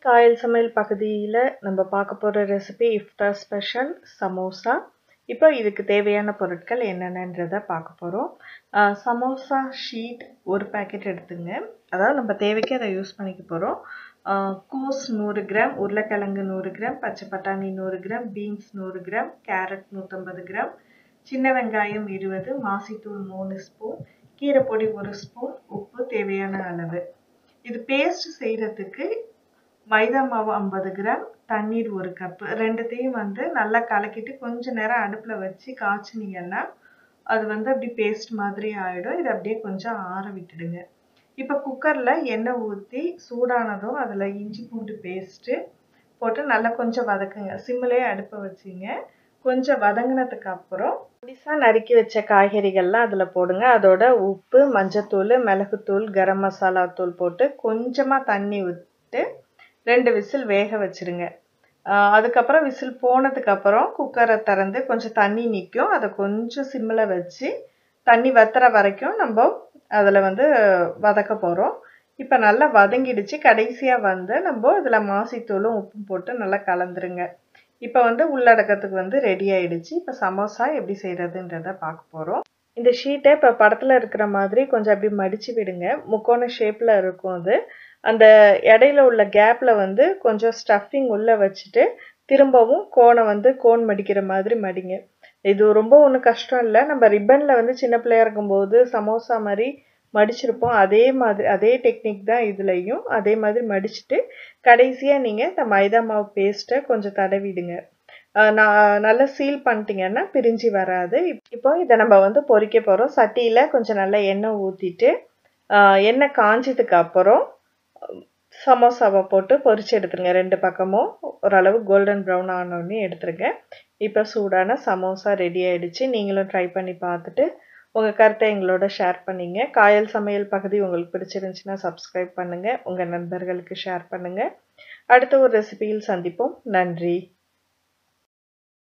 காயல் சமையல் பகுதியில் நம்ம பார்க்க போகிற ரெசிபி இஃப்தார் ஸ்பெஷல் சமோசா இப்போ இதுக்கு தேவையான பொருட்கள் என்னென்னன்றதை பார்க்க போகிறோம் சமோசா ஷீட் ஒரு பேக்கெட் எடுத்துங்க அதாவது நம்ம தேவைக்கு அதை யூஸ் பண்ணிக்க போகிறோம் கோஸ் நூறு கிராம் உருளைக்கிழங்கு நூறு கிராம் பச்சை பட்டாணி நூறு கிராம் பீன்ஸ் நூறு கிராம் கேரட் நூற்றம்பது கிராம் சின்ன வெங்காயம் இருபது மாசித்தூள் மூணு ஸ்பூன் கீரைப்பொடி ஒரு ஸ்பூன் உப்பு தேவையான அளவு இது பேஸ்ட் செய்கிறதுக்கு மைதா மாவு ஐம்பது கிராம் தண்ணீர் ஒரு கப்பு ரெண்டுத்தையும் வந்து நல்லா கலக்கிட்டு கொஞ்ச நேரம் அடுப்பில் வச்சு காய்ச்சினீங்கன்னா அது வந்து அப்படி பேஸ்ட் மாதிரி ஆகிடும் இதை அப்படியே கொஞ்சம் ஆற விட்டுடுங்க இப்போ குக்கரில் எண்ணெய் ஊற்றி சூடானதும் அதில் இஞ்சி பூண்டு பேஸ்ட்டு போட்டு நல்லா கொஞ்சம் வதக்குங்க சிம்மிலே அடுப்பை வச்சிங்க கொஞ்சம் வதங்கினதுக்கு அப்புறம் புடிசாக நறுக்கி வச்ச காய்கறிகள்லாம் அதில் போடுங்க அதோட உப்பு மஞ்சத்தூள் மிளகுத்தூள் கரம் மசாலா தூள் போட்டு கொஞ்சமாக தண்ணி விட்டு ரெண்டு விசில் வேக வச்சுருங்க அதுக்கப்புறம் விசில் போனதுக்கப்புறம் குக்கரை திறந்து கொஞ்சம் தண்ணி நிற்கும் அதை கொஞ்சம் சிம்மில் வச்சு தண்ணி வத்துற வரைக்கும் நம்ம அதில் வந்து வதக்க போகிறோம் இப்போ நல்லா வதங்கிடுச்சு கடைசியாக வந்து நம்ம இதில் மாசித்தூளும் உப்பும் போட்டு நல்லா கலந்துருங்க இப்போ வந்து உள்ளடக்கத்துக்கு வந்து ரெடி ஆயிடுச்சு இப்போ சமோசா எப்படி செய்கிறதுன்றத பார்க்க போகிறோம் இந்த ஷீட்டை இப்போ படத்தில் இருக்கிற மாதிரி கொஞ்சம் அப்படி மடித்து விடுங்க முக்கோண ஷேப்பில் இருக்கும் அது அந்த இடையில உள்ள கேப்பில் வந்து கொஞ்சம் ஸ்டஃபிங் உள்ளே வச்சுட்டு திரும்பவும் கோனை வந்து கோன் மடிக்கிற மாதிரி மடிங்க இது ரொம்ப ஒன்றும் கஷ்டம் இல்லை நம்ம ரிப்பனில் வந்து சின்ன பிள்ளையா இருக்கும்போது சமோசா மாதிரி மடிச்சிருப்போம் அதே மாதிரி அதே டெக்னிக் தான் இதுலேயும் அதே மாதிரி மடிச்சுட்டு கடைசியாக நீங்கள் இந்த மைதா மாவு பேஸ்ட்டை கொஞ்சம் தடவிடுங்க நான் நல்லா சீல் பண்ணிட்டீங்கன்னா பிரிஞ்சு வராது இப்போ இதை நம்ம வந்து பொறிக்க போகிறோம் சட்டியில் கொஞ்சம் நல்லா எண்ணெய் ஊற்றிட்டு எண்ணெய் காஞ்சதுக்கு அப்புறம் சமோசாவை போட்டு பொரிச்சு எடுத்துருங்க ரெண்டு பக்கமும் ஓரளவு கோல்டன் ப்ரௌன் ஆனோடனே எடுத்துருங்க இப்போ சூடான சமோசா ரெடி ஆகிடுச்சு நீங்களும் ட்ரை பண்ணி பார்த்துட்டு உங்கள் கருத்தை எங்களோட ஷேர் பண்ணிங்க காயல் சமையல் பகுதி உங்களுக்கு பிடிச்சிருந்துச்சுன்னா சப்ஸ்கிரைப் பண்ணுங்கள் உங்கள் நண்பர்களுக்கு ஷேர் பண்ணுங்கள் அடுத்த ஒரு ரெசிபியில் சந்திப்போம் நன்றி